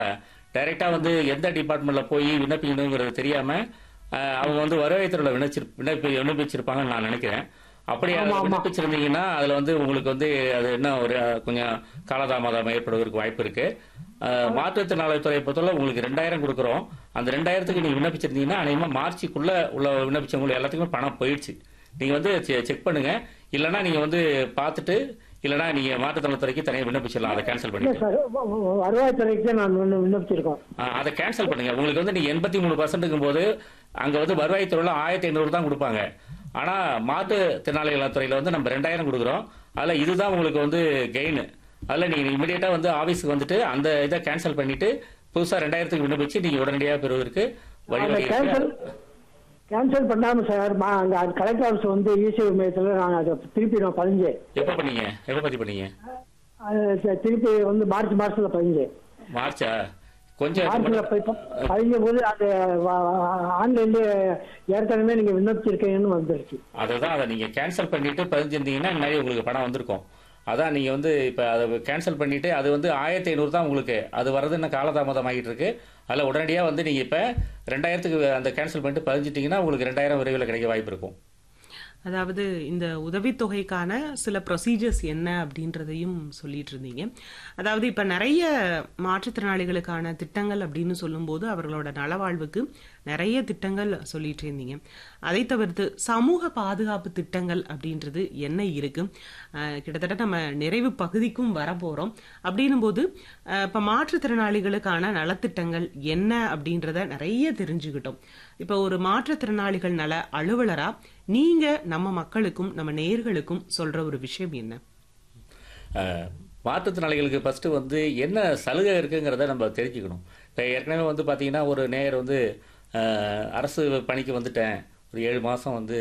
டைரெக்டாக வந்து எந்த டிபார்ட்மெண்ட்டில் போய் விண்ணப்பிக்கணுங்கிறது தெரியாமல் அவங்க வந்து வருவாய்த்துறையில் விண்ணப்பிச்சிரு விண்ணப்பி விண்ணப்பிச்சிருப்பாங்கன்னு நான் நினைக்கிறேன் அப்படி ஆமா, அதில் ஆமா. விண்ணப்பிச்சிருந்தீங்கன்னா அதில் வந்து உங்களுக்கு வந்து அது என்ன ஒரு அஹ், கொஞ்சம் காலதாமதம் ஏற்படுவதற்கு வாய்ப்பு இருக்கு அஹ், மாற்றுத்திறனாளித்துறையை பொறுத்தவரை உங்களுக்கு ரெண்டாயிரம் கொடுக்குறோம் அந்த ரெண்டாயிரத்துக்கு நீங்கள் விண்ணப்பிச்சிருந்தீங்கன்னா அநேகமாக மார்ச்சுக்குள்ள உள்ள விண்ணப்பிச்சவங்களுக்கு எல்லாத்துக்குமே பணம் போயிடுச்சு நீங்கள் வந்து செக் பண்ணுங்க இல்லைன்னா நீங்கள் வந்து பார்த்துட்டு இல்லைன்னா நீங்கள் மாற்றுத்திறனாளித்துறைக்கு தனியாக விண்ணப்பிச்சிடலாம் அதை கேன்சல் இல்ல பண்ணிட்டு சார் வ- வ- வருவாய்த்துறைக்கு தான் நான் விண்ண- விண்ணப்பிச்சிருக்கோம் ஆ, அதை கேன்சல் பண்ணுங்க உங்களுக்கு வந்து நீங்க எண்பத்தி மூணு பர்சன்ட்டுக்கும் போது அங்க வந்து வருவாய்த்துறையில ஆயிரத்தி ஐநூறு தான் கொடுப்பாங்க ஆனா மாற்றுத்திறனாளிகள் துறையில வந்து நம்ம ரெண்டாயிரம் கொடுக்குறோம் அதுல இதுதான் உங்களுக்கு வந்து கெயின் அதுல நீங்க இமிடியேட்டா வந்து ஆபீஸ்க்கு வந்துட்டு அந்த இதை கேன்சல் பண்ணிட்டு புதுசா ரெண்டாயிரத்துக்கு விண்ணப்பிச்சு நீங்க உடனடியாக பெறுவதற்கு அந்த வழிவகை கேன்சல் இருக்கு. கேன்சல் பண்ணாம சார் மா- அங்க கலெக்டர் ஆஃபீஸ் வந்து இசை மையத்தில் நான் அதை திருப்பி நான் பதிஞ்சேன் எப்ப பண்ணீங்க எப்ப பதிவு பண்ணீங்க அது ச- திருப்பி வந்து மார்ச் மாசத்துல பதிஞ்சேன் மார்ச்சா கொஞ்சம் மார்ச்ல போய் ப- பதிஞ்ச போது அது ஆன்லைன்ல ஏற்கனவே நீங்க விண்ணப்பிச்சிருக்கீங்கன்னு வந்துருச்சு அதுதான் அதை நீங்க கேன்சல் பண்ணிட்டு பதிஞ்சிருந்தீங்கன்னா இந்த மாதிரி உங்களுக்கு பணம் வந்திருக்கும் அதான் நீங்க வந்து இப்ப அதை கேன்சல் பண்ணிட்டு அது வந்து ஆயிரத்தி ஐநூறு தான் உங்களுக்கு அது வர்றது இன்னும் காலதாமதம் ஆகிட்டு இருக்கு அதில் உடனடியாக வந்து நீங்க இப்ப ரெண்டாயிரத்துக்கு அந்த கேன்சல் பண்ணிட்டு பதிஞ்சிட்டீங்கன்னா உங்களுக்கு ரெண்டாயிரம் விரைவில் கிடைக்க வாய்ப்பு இருக்கும் அதாவது இந்த உதவித்தொகைக்கான சில ப்ரொசீஜர்ஸ் என்ன அப்படின்றதையும் சொல்லிட்டு இருந்தீங்க அதாவது இப்போ நிறைய மாற்றுத்திறனாளிகளுக்கான திட்டங்கள் அப்படின்னு சொல்லும்போது அவர்களோட நலவாழ்வுக்கு நிறைய திட்டங்கள் சொல்லிட்டு இருந்தீங்க அதை தவிர்த்து சமூக பாதுகாப்பு திட்டங்கள் அப்படின்றது என்ன இருக்கு அஹ், கிட்டத்தட்ட நம்ம நிறைவு பகுதிக்கும் வரப்போறோம் அப்படின்னும் போது அஹ், இப்ப மாற்றுத்திறனாளிகளுக்கான நலத்திட்டங்கள் என்ன அப்படின்றத நிறைய தெரிஞ்சுக்கிட்டோம் இப்போ ஒரு மாற்றுத்திறனாளிகள் நல அலுவலரா நீங்க நம்ம மக்களுக்கும் நம்ம நேர்களுக்கும் சொல்ற ஒரு விஷயம் என்ன அஹ், மாற்றுத்திறனாளிகளுக்கு ஃபர்ஸ்ட் வந்து என்ன சலுகை இருக்குங்கிறத நம்ம தெரிஞ்சுக்கணும் இப்போ ஏற்கனவே வந்து பார்த்தீங்கன்னா ஒரு நேயர் வந்து அஹ், அரசு பணிக்கு வந்துட்டேன் ஒரு ஏழு மாதம் வந்து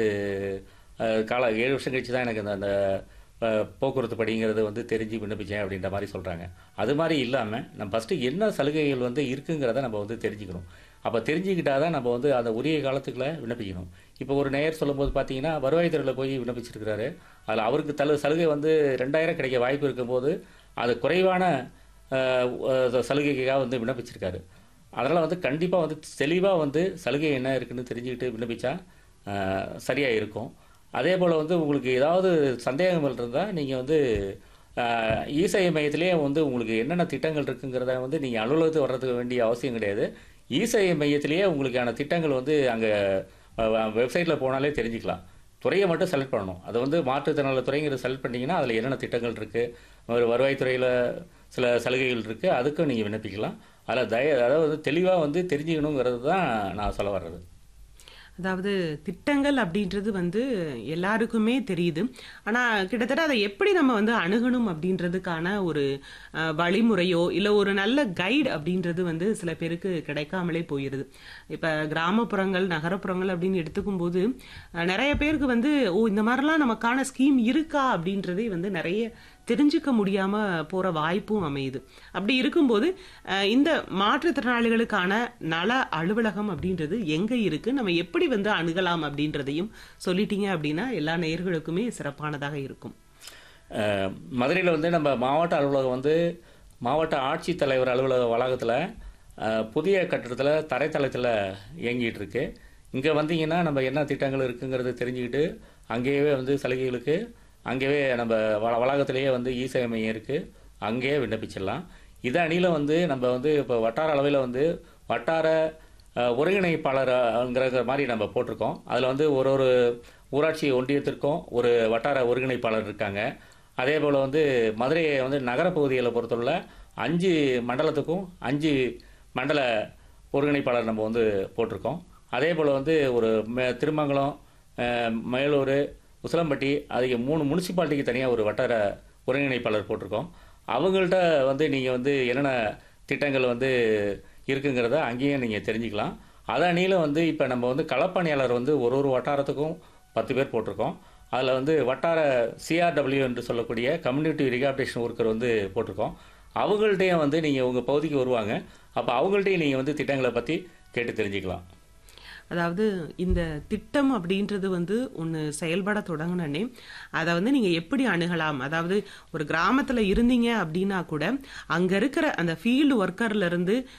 அஹ், கால ஏழு வருஷம் கழிச்சு தான் எனக்கு அந்த அந்த அஹ், போக்குவரத்து படிங்கிறது வந்து தெரிஞ்சு விண்ணப்பிச்சேன் அப்படின்ற மாதிரி சொல்கிறாங்க அது மாதிரி இல்லாமல் நம்ம ஃபஸ்ட்டு என்ன சலுகைகள் வந்து இருக்குங்கிறத நம்ம வந்து தெரிஞ்சுக்கணும் அப்போ தெரிஞ்சுக்கிட்டாதான் நம்ம வந்து அந்த உரிய காலத்துக்குள்ள விண்ணப்பிக்கணும் இப்போ ஒரு நேயர் சொல்லும்போது பார்த்தீங்கன்னா வருவாய்த்துறையில் போய் விண்ணப்பிச்சிருக்கிறாரு அதில் அவருக்கு தல சலுகை வந்து ரெண்டாயிரம் கிடைக்க வாய்ப்பு இருக்கும்போது அது குறைவான அஹ், அஹ், சலுகைக்காக வந்து விண்ணப்பிச்சிருக்காரு அதனால் வந்து கண்டிப்பாக வந்து தெளிவாக வந்து சலுகை என்ன இருக்குன்னு தெரிஞ்சுக்கிட்டு விண்ணப்பிச்சா அஹ், சரியா இருக்கும் அதே போல் வந்து உங்களுக்கு ஏதாவது சந்தேகங்கள் இருந்தால் நீங்கள் வந்து அஹ், இசேவை மையத்திலேயே வந்து உங்களுக்கு என்னென்ன திட்டங்கள் இருக்குங்கிறத வந்து நீங்கள் அலுவலகத்துக்கு வர்றதுக்கு வேண்டிய அவசியம் கிடையாது இசேவை மையத்திலேயே உங்களுக்கான திட்டங்கள் வந்து அங்கே வெப்சைட்டில் போனாலே தெரிஞ்சுக்கலாம் துறையை மட்டும் செலக்ட் பண்ணணும் அது வந்து மாற்றுத்திறனாளி துறைங்கிறத செலக்ட் பண்ணீங்கன்னா அதில் என்னென்ன திட்டங்கள் இருக்குது ஒரு வருவாய்த்துறையில் சில சலுகைகள் இருக்குது அதுக்கும் நீங்கள் விண்ணப்பிக்கலாம் அதில் தய அதாவது தெளிவாக வந்து தெரிஞ்சுக்கணுங்கிறது தான் நான் சொல்ல வர்றது அதாவது திட்டங்கள் அப்படின்றது வந்து எல்லாருக்குமே தெரியுது ஆனா கிட்டத்தட்ட அதை எப்படி நம்ம வந்து அணுகணும் அப்படின்றதுக்கான ஒரு அஹ், வழிமுறையோ இல்ல ஒரு நல்ல கைடு அப்படின்றது வந்து சில பேருக்கு கிடைக்காமலே போயிருது இப்ப கிராமப்புறங்கள் நகரப்புறங்கள் அப்படின்னு எடுத்துக்கும் போது அஹ், நிறைய பேருக்கு வந்து ஓ இந்த மாதிரிலாம் நமக்கான ஸ்கீம் இருக்கா அப்படின்றதே வந்து நிறைய தெரிஞ்சுக்க முடியாம போற வாய்ப்பும் அமையுது அப்படி இருக்கும்போது அஹ், இந்த மாற்றுத்திறனாளிகளுக்கான நல அலுவலகம் அப்படின்றது எங்க இருக்கு நம்ம எப்படி வந்து அணுகலாம் அப்படின்றதையும் சொல்லிட்டீங்க அப்படின்னா எல்லா நேயர்களுக்குமே சிறப்பானதாக இருக்கும் அஹ், மதுரையில் வந்து நம்ம மாவட்ட அலுவலகம் வந்து மாவட்ட ஆட்சித்தலைவர் அலுவலக வளாகத்தில் அஹ், புதிய கட்டடத்தில் தரைத்தளத்தில் இயங்கிட்டு இருக்கு இங்கே வந்தீங்கன்னா நம்ம என்ன திட்டங்கள் இருக்குங்கிறது தெரிஞ்சுக்கிட்டு அங்கேயே வந்து சலுகைகளுக்கு அங்கேயே நம்ம வள வளாகத்திலேயே வந்து இ சேவை மையம் இருக்குது அங்கேயே விண்ணப்பிச்சிடலாம் இது அணியில் வந்து நம்ம வந்து இப்போ வட்டார அளவில் வந்து வட்டார அஹ், ஒருங்கிணைப்பாளர்ங்கிற மாதிரி நம்ம போட்டிருக்கோம் அதில் வந்து ஒரு ஒரு ஊராட்சி ஒன்றியத்திற்கும் ஒரு வட்டார ஒருங்கிணைப்பாளர் இருக்காங்க அதே போல் வந்து மதுரையை வந்து நகரப்பகுதிகளை பொறுத்தவரை அஞ்சு மண்டலத்துக்கும் அஞ்சு மண்டல ஒருங்கிணைப்பாளர் நம்ம வந்து போட்டிருக்கோம் அதே போல் வந்து ஒரு மே- திருமங்கலம் அஹ், மேலூர் உசிலம்பட்டி அதுக்கு மூணு முனிசிபாலிட்டிக்கு தனியாக ஒரு வட்டார ஒருங்கிணைப்பாளர் போட்டிருக்கோம் அவங்கள்ட்ட வந்து நீங்கள் வந்து என்னென்ன திட்டங்கள் வந்து இருக்குங்கிறத அங்கேயும் நீங்கள் தெரிஞ்சுக்கலாம் அதனில வந்து இப்போ நம்ம வந்து களப்பணியாளர் வந்து ஒரு ஒரு வட்டாரத்துக்கும் பத்து பேர் போட்டிருக்கோம் அதில் வந்து வட்டார சிஆர்டபிள்யூ என்று சொல்லக்கூடிய கம்யூனிட்டி ரிகாப்டேஷன் ஒர்க்கர் வந்து போட்டிருக்கோம் அவங்கள்ட்டையும் வந்து நீங்கள் உங்கள் பகுதிக்கு வருவாங்க அப்போ அவங்கள்ட்டையும் நீங்கள் வந்து திட்டங்களை பற்றி கேட்டு தெரிஞ்சுக்கலாம் அதாவது இந்த திட்டம் அப்படின்றது வந்து ஒன்று செயல்பட தொடங்கினே அதை வந்து நீங்கள் எப்படி அணுகலாம் அதாவது ஒரு கிராமத்தில் இருந்தீங்க அப்படின்னா கூட அங்கே இருக்கிற அந்த ஃபீல்டு ஒர்க்கர்ல இருந்து